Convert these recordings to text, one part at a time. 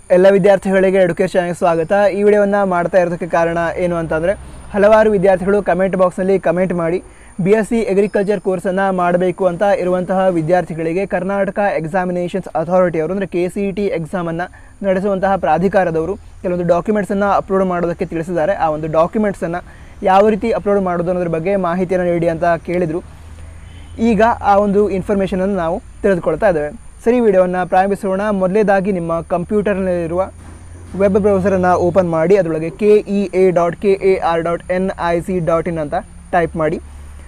ಎಲ್ಲ ವಿದ್ಯಾರ್ಥಿಗಳಿಗೆ ಎಡುಕೇಶನ್ ಸ್ವಾಗತ ಈ ವಿಡಿಯೋವನ್ನು ಮಾಡ್ತಾ ಇರೋದಕ್ಕೆ ಕಾರಣ ಏನು ಅಂತಂದರೆ ಹಲವಾರು ವಿದ್ಯಾರ್ಥಿಗಳು ಕಮೆಂಟ್ ಬಾಕ್ಸ್ನಲ್ಲಿ ಕಮೆಂಟ್ ಮಾಡಿ ಬಿ ಎಸ್ ಸಿ ಅಗ್ರಿಕಲ್ಚರ್ ಕೋರ್ಸನ್ನು ಮಾಡಬೇಕು ಅಂತ ಇರುವಂತಹ ವಿದ್ಯಾರ್ಥಿಗಳಿಗೆ ಕರ್ನಾಟಕ ಎಕ್ಸಾಮಿನೇಷನ್ಸ್ ಅಥಾರಿಟಿಯವರು ಅಂದರೆ ಕೆ ಸಿ ಇ ಟಿ ಎಕ್ಸಾಮನ್ನು ನಡೆಸುವಂತಹ ಪ್ರಾಧಿಕಾರದವರು ಕೆಲವೊಂದು ಡಾಕ್ಯುಮೆಂಟ್ಸನ್ನು ಅಪ್ಲೋಡ್ ಮಾಡೋದಕ್ಕೆ ತಿಳಿಸಿದ್ದಾರೆ ಆ ಒಂದು ಡಾಕ್ಯುಮೆಂಟ್ಸನ್ನು ಯಾವ ರೀತಿ ಅಪ್ಲೋಡ್ ಮಾಡೋದು ಅನ್ನೋದ್ರ ಬಗ್ಗೆ ಮಾಹಿತಿಯನ್ನು ನೀಡಿ ಅಂತ ಕೇಳಿದರು ಈಗ ಆ ಒಂದು ಇನ್ಫಾರ್ಮೇಷನನ್ನು ನಾವು ತಿಳಿದುಕೊಳ್ತಾ ಇದ್ದೇವೆ ಸರಿ ವಿಡಿಯೋವನ್ನು ಪ್ರಾರಂಭಿಸೋಣ ಮೊದಲೇದಾಗಿ ನಿಮ್ಮ ಕಂಪ್ಯೂಟರ್ನಲ್ಲಿರುವ ವೆಬ್ ಬ್ರೌಸರನ್ನು ಓಪನ್ ಮಾಡಿ ಅದರೊಳಗೆ K E A dot K A R dot N I C dot in ಅಂತ ಟೈಪ್ ಮಾಡಿ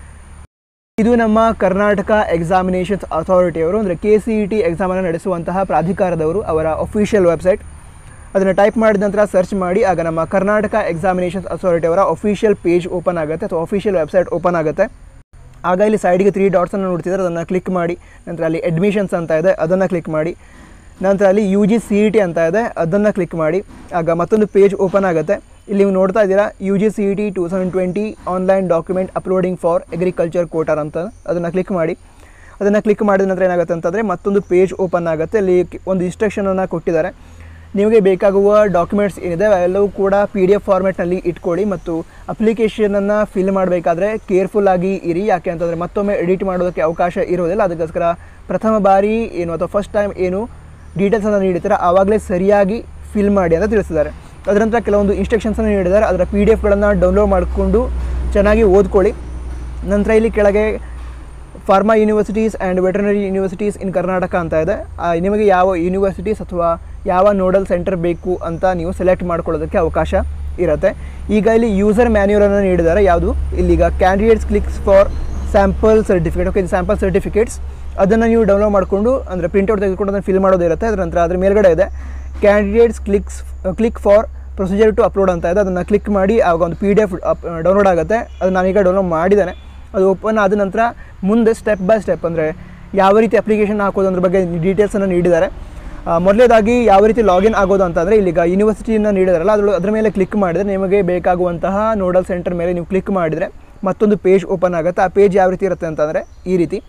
ಇದು ನಮ್ಮ ಕರ್ನಾಟಕ ಎಕ್ಸಾಮಿನೇಷನ್ಸ್ ಅಥಾರಿಟಿಯವರು ಅಂದರೆ ಕೆ ಸಿ ಇ ಟಿ ಎಕ್ಸಾಮನ್ನು ನಡೆಸುವಂತಹ ಪ್ರಾಧಿಕಾರದವರು ಅವರ ಅಫಿಷಿಯಲ್ ವೆಬ್ಸೈಟ್ ಅದನ್ನು ಟೈಪ್ ಮಾಡಿದ ನಂತರ ಸರ್ಚ್ ಮಾಡಿ ಆಗ ನಮ್ಮ ಕರ್ನಾಟಕ ಎಕ್ಸಾಮಿನೇಷನ್ಸ್ ಅಥಾರಿಟಿ ಅವರ ಅಫಿಷಿಯಲ್ ಪೇಜ್ ಓಪನ್ ಆಗುತ್ತೆ ಅಥವಾ ಅಫಿಷಿಯಲ್ ವೆಬ್ಸೈಟ್ ಓಪನ್ ಆಗುತ್ತೆ ಆಗ ಇಲ್ಲಿ ಸೈಡಿಗೆ ತ್ರೀ ಡಾಟ್ಸನ್ನು ನೋಡ್ತಿದ್ದಾರೆ ಅದನ್ನು ಕ್ಲಿಕ್ ಮಾಡಿ ನಂತರ ಅಲ್ಲಿ ಅಡ್ಮಿಷನ್ಸ್ ಅಂತ ಇದೆ ಅದನ್ನು ಕ್ಲಿಕ್ ಮಾಡಿ ನಂತರ ಅಲ್ಲಿ U G C E T ಅಂತ ಇದೆ ಅದನ್ನು ಕ್ಲಿಕ್ ಮಾಡಿ ಆಗ ಮತ್ತೊಂದು ಪೇಜ್ ಓಪನ್ ಆಗುತ್ತೆ ಇಲ್ಲಿ ನೀವು ನೋಡ್ತಾ ಇದ್ದೀರಾ U G C E T two thousand twenty online document uploading for agriculture quota ಅಂತ ಅದನ್ನು ಕ್ಲಿಕ್ ಮಾಡಿ ಅದನ್ನು ಕ್ಲಿಕ್ ಮಾಡಿದ ನಂತರ ಏನಾಗುತ್ತೆ ಅಂತಂದರೆ ಮತ್ತೊಂದು ಪೇಜ್ ಓಪನ್ ಆಗುತ್ತೆ ಅಲ್ಲಿ ಕಿ- ಒಂದು ಇನ್ಸ್ಟ್ರಕ್ಷನನ್ನು ಕೊಟ್ಟಿದ್ದಾರೆ ನಿಮಗೆ ಬೇಕಾಗುವ ಡಾಕ್ಯುಮೆಂಟ್ಸ್ ಏನಿದೆ ಅವೆಲ್ಲವೂ ಕೂಡ ಪಿ ಡಿ ಎಫ್ ಫಾರ್ಮೆಟ್ನಲ್ಲಿ ಇಟ್ಕೊಳ್ಳಿ ಮತ್ತು ಅಪ್ಲಿಕೇಶನನ್ನು ಫಿಲ್ ಮಾಡಬೇಕಾದ್ರೆ ಕೇರ್ಫುಲ್ ಆಗಿ ಇರಿ ಯಾಕೆ ಅಂತಂದರೆ ಮತ್ತೊಮ್ಮೆ ಎಡಿಟ್ ಮಾಡೋದಕ್ಕೆ ಅವಕಾಶ ಇರೋದಿಲ್ಲ ಅದಕ್ಕೋಸ್ಕರ ಪ್ರಥಮ ಬಾರಿ ಏನು ಅಥವಾ ಫಸ್ಟ್ ಟೈಮ್ ಏನು ಡೀಟೇಲ್ಸನ್ನು ನೀಡಿರ್ತಾರೆ ಆವಾಗಲೇ ಸರಿಯಾಗಿ ಫಿಲ್ ಮಾಡಿ ಅಂತ ತಿಳಿಸಿದ್ದಾರೆ ಅದರ ನಂತರ ಕೆಲವೊಂದು ಇನ್ಸ್ಟ್ರಕ್ಷನ್ಸನ್ನು ನೀಡಿದ್ದಾರೆ ಅದರ ಪಿ ಡಿ ಎಫ್ಗಳನ್ನು ಡೌನ್ಲೋಡ್ ಮಾಡಿಕೊಂಡು ಚೆನ್ನಾಗಿ ಓದ್ಕೊಳ್ಳಿ ನಂತರ ಇಲ್ಲಿ ಕೆಳಗೆ farm universities and veterinary universities in Karnataka ಅಂತ ಇದೆ ಆ, ನಿಮಗೆ ಯಾವ ಯೂನಿವರ್ಸಿಟೀಸ್ ಅಥವಾ ಯಾವ ನೋಡಲ್ ಸೆಂಟರ್ ಬೇಕು ಅಂತ ನೀವು ಸೆಲೆಕ್ಟ್ ಮಾಡ್ಕೊಳ್ಳೋದಕ್ಕೆ ಅವಕಾಶ ಇರುತ್ತೆ ಈಗ ಇಲ್ಲಿ ಯೂಸರ್ ಮ್ಯಾನ್ಯೂಲನ್ನು ನೀಡಿದ್ದಾರೆ ಯಾವುದು ಇಲ್ಲಿಗ candidates clicks for sample certificate okay ಇದು ಸ್ಯಾಂಪಲ್ ಸರ್ಟಿಫಿಕೇಟ್ಸ್ ಅದನ್ನು ನೀವು ಡೌನ್ಲೋಡ್ ಮಾಡಿಕೊಂಡು ಅಂದರೆ ಪ್ರಿಂಟ್ಔಟ್ ತೆಗೆದುಕೊಂಡು ಅದನ್ನು ಫಿಲ್ ಮಾಡೋದಿರುತ್ತೆ ಅದರ ನಂತರ ಅದ್ರ ಮೇಲ್ಗಡೆ ಇದೆ candidates clicks click for procedure to upload ಅಂತ ಇದೆ ಅದನ್ನು ಕ್ಲಿಕ್ ಮಾಡಿ ಆವಾಗ ಒಂದು ಪಿ ಡಿ ಎಫ್ ಡೌನ್ಲೋಡ್ ಆಗುತ್ತೆ ಅದು ನಾನೀಗ ಡೌನ್ಲೋಡ್ ಮಾಡಿದ್ದೇನೆ ಅದು ಓಪನ್ ಆದ ನಂತರ ಮುಂದೆ ಸ್ಟೆಪ್ ಬೈ ಸ್ಟೆಪ್ ಅಂದರೆ ಯಾವ ರೀತಿ ಅಪ್ಲಿಕೇಶನ್ ಹಾಕೋದು ಅದ್ರ ಬಗ್ಗೆ ಡೀಟೇಲ್ಸನ್ನು ನೀಡಿದ್ದಾರೆ ಆ, ಮೊದಲನೇದಾಗಿ ಯಾವ ರೀತಿ ಲಾಗಿನ್ ಆಗೋದು ಅಂತಂದರೆ ಇಲ್ಲಿಗ ಯೂನಿವರ್ಸಿಟಿಯನ್ನು ನೀಡಿದಾರಲ್ಲ ಅದ್ರ ಅದರ ಮೇಲೆ ಕ್ಲಿಕ್ ಮಾಡಿದರೆ ನಿಮಗೆ ಬೇಕಾಗುವಂತಹ ನೋಡಲ್ ಸೆಂಟರ್ ಮೇಲೆ ನೀವು ಕ್ಲಿಕ್ ಮಾಡಿದರೆ ಮತ್ತೊಂದು ಪೇಜ್ ಓಪನ್ ಆಗುತ್ತೆ ಆ ಪೇಜ್ ಯಾವ ರೀತಿ ಇರುತ್ತೆ ಅಂತಂದರೆ ಈ ರೀತಿ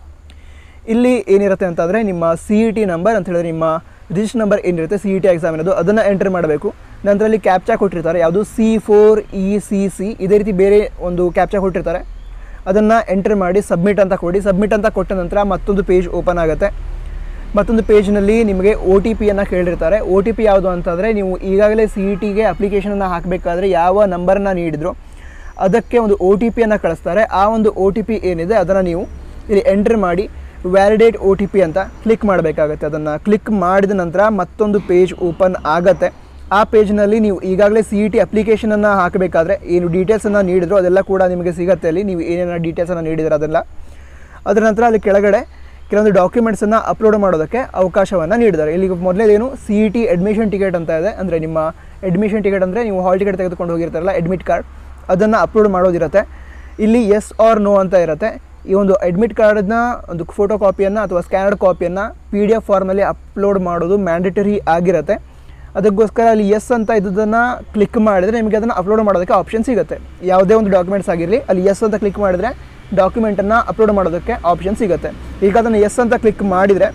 ಇಲ್ಲಿ ಏನಿರುತ್ತೆ ಅಂತಂದರೆ ನಿಮ್ಮ ಸಿ ಇ ಟಿ ನಂಬರ್ ಅಂತ ಹೇಳಿದ್ರೆ ನಿಮ್ಮ ರಿಜಿಸ್ಟರ್ ನಂಬರ್ ಏನಿರುತ್ತೆ ಸಿ ಇ ಟಿ ಎಕ್ಸಾಮ್ ಅನ್ನೋದು ಅದನ್ನು ಎಂಟರ್ ಮಾಡಬೇಕು ನಂತರ ಅಲ್ಲಿ ಕ್ಯಾಪ್ಚಾ ಕೊಟ್ಟಿರ್ತಾರೆ ಯಾವುದು C four E C C ಇದೇ ರೀತಿ ಬೇರೆ ಒಂದು ಕ್ಯಾಪ್ಚಾ ಕೊಟ್ಟಿರ್ತಾರೆ ಅದನ್ನು ಎಂಟರ್ ಮಾಡಿ ಸಬ್ಮಿಟ್ ಅಂತ ಕೊಡಿ ಸಬ್ಮಿಟ್ ಅಂತ ಕೊಟ್ಟ ನಂತರ ಮತ್ತೊಂದು ಪೇಜ್ ಓಪನ್ ಆಗುತ್ತೆ ಮತ್ತೊಂದು ಪೇಜ್ನಲ್ಲಿ ನಿಮಗೆ ಒ ಟಿ ಪಿಯನ್ನು ಕೇಳಿರ್ತಾರೆ ಒ ಟಿ ಪಿ ಯಾವುದು ಅಂತಂದರೆ ನೀವು ಈಗಾಗಲೇ ಸಿ ಇ ಟಿಗೆ ಅಪ್ಲಿಕೇಶನನ್ನು ಹಾಕಬೇಕಾದ್ರೆ ಯಾವ ನಂಬರನ್ನ ನೀಡಿದ್ರು ಅದಕ್ಕೆ ಒಂದು ಒ ಟಿ ಪಿಯನ್ನು ಕಳಿಸ್ತಾರೆ ಆ ಒಂದು ಒ ಟಿ ಪಿ ಏನಿದೆ ಅದನ್ನು ನೀವು ಇಲ್ಲಿ ಎಂಟ್ರ್ ಮಾಡಿ ವ್ಯಾಲಿಡೇಟ್ ಒ ಟಿ ಪಿ ಅಂತ ಕ್ಲಿಕ್ ಮಾಡಬೇಕಾಗತ್ತೆ ಅದನ್ನು ಕ್ಲಿಕ್ ಮಾಡಿದ ನಂತರ ಮತ್ತೊಂದು ಪೇಜ್ ಓಪನ್ ಆಗತ್ತೆ ಆ ಪೇಜ್ನಲ್ಲಿ ನೀವು ಈಗಾಗಲೇ ಸಿ ಇ ಟಿ ಅಪ್ಲಿಕೇಶನನ್ನು ಹಾಕಬೇಕಾದ್ರೆ ಏನು ಡೀಟೇಲ್ಸನ್ನು ನೀಡಿದ್ರು ಅದೆಲ್ಲ ಕೂಡ ನಿಮಗೆ ಸಿಗತ್ತೆ ಅಲ್ಲಿ ನೀವು ಏನೇನು ಡೀಟೇಲ್ಸನ್ನು ನೀಡಿದ್ರೆ ಅದೆಲ್ಲ ಅದರ ನಂತರ ಅಲ್ಲಿ ಕೆಳಗಡೆ ಕೆಲವೊಂದು ಡಾಕ್ಯುಮೆಂಟ್ಸನ್ನು ಅಪ್ಲೋಡ್ ಮಾಡೋದಕ್ಕೆ ಅವಕಾಶವನ್ನು ನೀಡಿದ್ದಾರೆ ಇಲ್ಲಿ ಮೊದಲೇದೇನು C E T admission ticket ಅಂತ ಇದೆ ಅಂದರೆ ನಿಮ್ಮ ಅಡ್ಮಿಷನ್ ಟಿಕೆಟ್ ಅಂದರೆ ನೀವು ಹಾಲ್ ಟಿಕೆಟ್ ತೆಗೆದುಕೊಂಡು ಹೋಗಿರ್ತಾರಲ್ಲ ಅಡ್ಮಿಟ್ ಕಾರ್ಡ್ ಅದನ್ನು ಅಪ್ಲೋಡ್ ಮಾಡೋದಿರುತ್ತೆ ಇಲ್ಲಿ ಎಸ್ ಆರ್ ನೋ ಅಂತ ಇರುತ್ತೆ ಈ ಒಂದು ಅಡ್ಮಿಟ್ ಕಾರ್ಡನ್ನ ಒಂದು ಫೋಟೋ ಕಾಪಿಯನ್ನು ಅಥವಾ ಸ್ಕ್ಯಾನರ್ಡ್ ಕಾಪಿಯನ್ನು ಪಿ ಡಿ ಎಫ್ ಫಾರ್ಮಲ್ಲಿ ಅಪ್ಲೋಡ್ ಮಾಡೋದು ಮ್ಯಾಂಡೇಟರಿ ಆಗಿರುತ್ತೆ ಅದಕ್ಕೋಸ್ಕರ ಅಲ್ಲಿ ಎಸ್ ಅಂತ ಇದ್ದದನ್ನು ಕ್ಲಿಕ್ ಮಾಡಿದರೆ ನಿಮಗೆ ಅದನ್ನು ಅಪ್ಲೋಡ್ ಮಾಡೋದಕ್ಕೆ ಆಪ್ಷನ್ ಸಿಗುತ್ತೆ ಯಾವುದೇ ಒಂದು ಡಾಕ್ಯುಮೆಂಟ್ಸ್ ಆಗಿರಲಿ ಅಲ್ಲಿ ಎಸ್ ಅಂತ ಕ್ಲಿಕ್ ಮಾಡಿದರೆ ಡಾಕ್ಯುಮೆಂಟನ್ನು ಅಪ್ಲೋಡ್ ಮಾಡೋದಕ್ಕೆ ಆಪ್ಷನ್ ಸಿಗುತ್ತೆ ಈಗ ಅದನ್ನು ಎಸ್ ಅಂತ ಕ್ಲಿಕ್ ಮಾಡಿದರೆ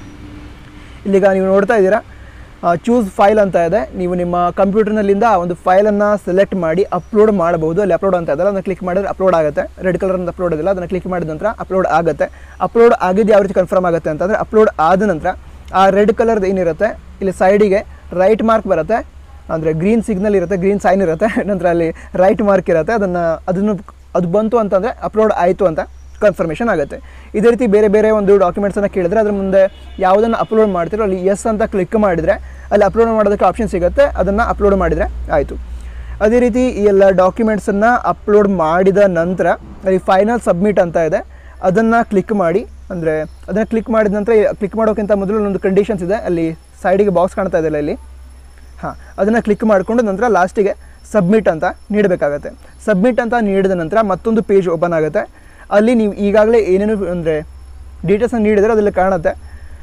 ಇಲ್ಲಿಗ ನೀವು ನೋಡ್ತಾ ಇದ್ದೀರಾ ಚೂಸ್ ಫೈಲ್ ಅಂತ ಇದೆ ನೀವು ನಿಮ್ಮ ಕಂಪ್ಯೂಟರ್ನಲ್ಲಿಂದ ಆ ಒಂದು ಫೈಲನ್ನು ಸೆಲೆಕ್ಟ್ ಮಾಡಿ ಅಪ್ಲೋಡ್ ಮಾಡಬಹುದು ಅಲ್ಲಿ ಅಪ್ಲೋಡ್ ಅಂತ ಇದೆಲ್ಲ ಅದನ್ನು ಕ್ಲಿಕ್ ಮಾಡಿದ್ರೆ ಅಪ್ಲೋಡ್ ಆಗುತ್ತೆ ರೆಡ್ ಕಲರ್ ಅಂತ ಅಪ್ಲೋಡ್ ಇದೆಲ್ಲ ಅದನ್ನು ಕ್ಲಿಕ್ ಮಾಡಿದ ನಂತರ ಅಪ್ಲೋಡ್ ಆಗುತ್ತೆ ಅಪ್ಲೋಡ್ ಆಗಿದ್ದು ಯಾವ ರೀತಿ ಕನ್ಫರ್ಮ್ ಆಗುತ್ತೆ ಅಂತಂದರೆ ಅಪ್ಲೋಡ್ ಆದ ನಂತರ ಆ ರೆಡ್ ಕಲರ್ದು ಏನಿರುತ್ತೆ ಇಲ್ಲಿ ಸೈಡಿಗೆ ರೈಟ್ ಮಾರ್ಕ್ ಬರುತ್ತೆ ಅಂದರೆ ಗ್ರೀನ್ ಸಿಗ್ನಲ್ ಇರುತ್ತೆ ಗ್ರೀನ್ ಸೈನ್ ಇರುತ್ತೆ ನಂತರ ಅಲ್ಲಿ ರೈಟ್ ಮಾರ್ಕ್ ಇರುತ್ತೆ ಅದನ್ನು ಅದನ್ನು ಅದು ಬಂತು ಅಂತಂದರೆ ಅಪ್ಲೋಡ್ ಆಯಿತು ಅಂತ ಕನ್ಫರ್ಮೇಷನ್ ಆಗುತ್ತೆ ಇದೇ ರೀತಿ ಬೇರೆ ಬೇರೆ ಒಂದು ಡಾಕ್ಯುಮೆಂಟ್ಸನ್ನು ಕೇಳಿದ್ರೆ ಅದ್ರ ಮುಂದೆ ಯಾವುದನ್ನು ಅಪ್ಲೋಡ್ ಮಾಡ್ತೀರೋ ಅಲ್ಲಿ ಎಸ್ ಅಂತ ಕ್ಲಿಕ್ ಮಾಡಿದರೆ ಅಲ್ಲಿ ಅಪ್ಲೋಡ್ ಮಾಡೋದಕ್ಕೆ ಆಪ್ಷನ್ ಸಿಗುತ್ತೆ ಅದನ್ನು ಅಪ್ಲೋಡ್ ಮಾಡಿದರೆ ಆಯಿತು ಅದೇ ರೀತಿ ಈ ಎಲ್ಲ ಡಾಕ್ಯುಮೆಂಟ್ಸನ್ನು ಅಪ್ಲೋಡ್ ಮಾಡಿದ ನಂತರ ಅಲ್ಲಿ ಫೈನಲ್ ಸಬ್ಮಿಟ್ ಅಂತ ಇದೆ ಅದನ್ನು ಕ್ಲಿಕ್ ಮಾಡಿ ಅಂದರೆ ಅದನ್ನು ಕ್ಲಿಕ್ ಮಾಡಿದ ನಂತರ ಕ್ಲಿಕ್ ಮಾಡೋಕ್ಕಿಂತ ಮೊದಲು ಒಂದು ಕಂಡೀಷನ್ಸ್ ಇದೆ ಅಲ್ಲಿ ಸೈಡಿಗೆ ಬಾಕ್ಸ್ ಕಾಣ್ತಾ ಇದೆಯಲ್ಲ ಇಲ್ಲಿ ಹಾಂ ಅದನ್ನು ಕ್ಲಿಕ್ ಮಾಡಿಕೊಂಡು ನಂತರ ಲಾಸ್ಟಿಗೆ ಸಬ್ಮಿಟ್ ಅಂತ ನೀಡಬೇಕಾಗತ್ತೆ ಸಬ್ಮಿಟ್ ಅಂತ ನೀಡಿದ ನಂತರ ಮತ್ತೊಂದು ಪೇಜ್ ಓಪನ್ ಆಗುತ್ತೆ ಅಲ್ಲಿ ನೀವು ಈಗಾಗಲೇ ಏನೇನು ಅಂದರೆ ಡೀಟೇಲ್ಸನ್ನು ನೀಡಿದರೆ ಅದರಲ್ಲಿ ಕಾಣುತ್ತೆ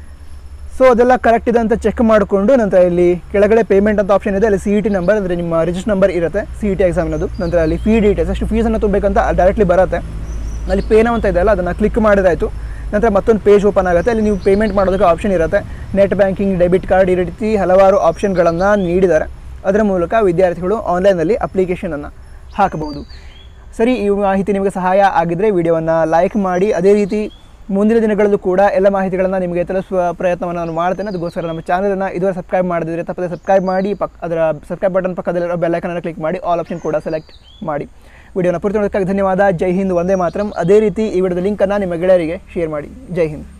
ಸೊ ಅದೆಲ್ಲ ಕರೆಕ್ಟ್ ಇದೆ ಅಂತ ಚೆಕ್ ಮಾಡಿಕೊಂಡು ನಂತರ ಇಲ್ಲಿ ಕೆಳಗಡೆ ಪೇಮೆಂಟ್ ಅಂತ ಆಪ್ಷನ್ ಇದೆ ಅಲ್ಲಿ ಸಿ ಇ ಟಿ ನಂಬರ್ ಅಂದರೆ ನಿಮ್ಮ ರಿಜಿಸ್ಟರ್ ನಂಬರ್ ಇರುತ್ತೆ ಸಿ ಇ ಟಿ ಎಕ್ಸಾಮಿನದು ನಂತರ ಅಲ್ಲಿ ಫೀ ಡೀಟೇಲ್ಸ್ ಅಷ್ಟು ಫೀಸನ್ನು ತುಂಬಬೇಕಂತ ಡೈರೆಕ್ಟ್ಲಿ ಬರುತ್ತೆ ಅಲ್ಲಿ ಪೇ ನೌ ಅಂತ ಇದೆ ಅಲ್ಲ ಅದನ್ನು ಕ್ಲಿಕ್ ಮಾಡಿದಾಯಿತು ನಂತರ ಮತ್ತೊಂದು ಪೇಜ್ ಓಪನ್ ಆಗುತ್ತೆ ಅಲ್ಲಿ ನೀವು ಪೇಮೆಂಟ್ ಮಾಡೋದಕ್ಕೆ ಆಪ್ಷನ್ ಇರುತ್ತೆ ನೆಟ್ ಬ್ಯಾಂಕಿಂಗ್ ಡೆಬಿಟ್ ಕಾರ್ಡ್ ಈ ರೀತಿ ಹಲವಾರು ಆಪ್ಷನ್ಗಳನ್ನು ನೀಡಿದ್ದಾರೆ ಅದರ ಮೂಲಕ ವಿದ್ಯಾರ್ಥಿಗಳು ಆನ್ಲೈನಲ್ಲಿ ಅಪ್ಲಿಕೇಶನನ್ನು ಹಾಕಬಹುದು ಸರಿ ಈ ಮಾಹಿತಿ ನಿಮಗೆ ಸಹಾಯ ಆಗಿದ್ದರೆ ವಿಡಿಯೋವನ್ನು ಲೈಕ್ ಮಾಡಿ ಅದೇ ರೀತಿ ಮುಂದಿನ ದಿನಗಳಲ್ಲೂ ಕೂಡ ಎಲ್ಲ ಮಾಹಿತಿಗಳನ್ನು ನಿಮಗೆ ತಿಳಿಸುವ ಪ್ರಯತ್ನವನ್ನು ನಾನು ಮಾಡ್ತೇನೆ ಅದಕ್ಕೋಸ್ಕರ ನಮ್ಮ ಚಾನಲನ್ನು ಇದುವರೆ ಸಬ್ಸ್ಕ್ರೈಬ್ ಮಾಡಿದ್ರೆ ತಪ್ಪದೆ ಸಬ್ಸ್ಕ್ರೈಬ್ ಮಾಡಿ ಪಕ್ ಅದರ ಸಬ್ಸ್ಕ್ರೈಬ್ ಬಟನ್ ಪಕ್ಕದಲ್ಲಿರೋ ಬೆಲ್ಲೈಕನನ್ನು ಕ್ಲಿಕ್ ಮಾಡಿ ಆಲ್ ಆಪ್ಷನ್ ಕೂಡ ಸೆಲೆಕ್ಟ್ ಮಾಡಿ ವಿಡಿಯೋನ ಪೂರ್ತಿ ನೋಡೋದಕ್ಕಾಗಿ ಧನ್ಯವಾದ ಜೈ ಹಿಂದ್ ಒಂದೇ ಮಾತ್ರಂ ಅದೇ ರೀತಿ ಈ ವಿಡಿಯೋದ ಲಿಂಕನ್ನು ನಿಮ್ಮ ಗೆಳೆಯರಿಗೆ ಶೇರ್ ಮಾಡಿ ಜೈ ಹಿಂದ್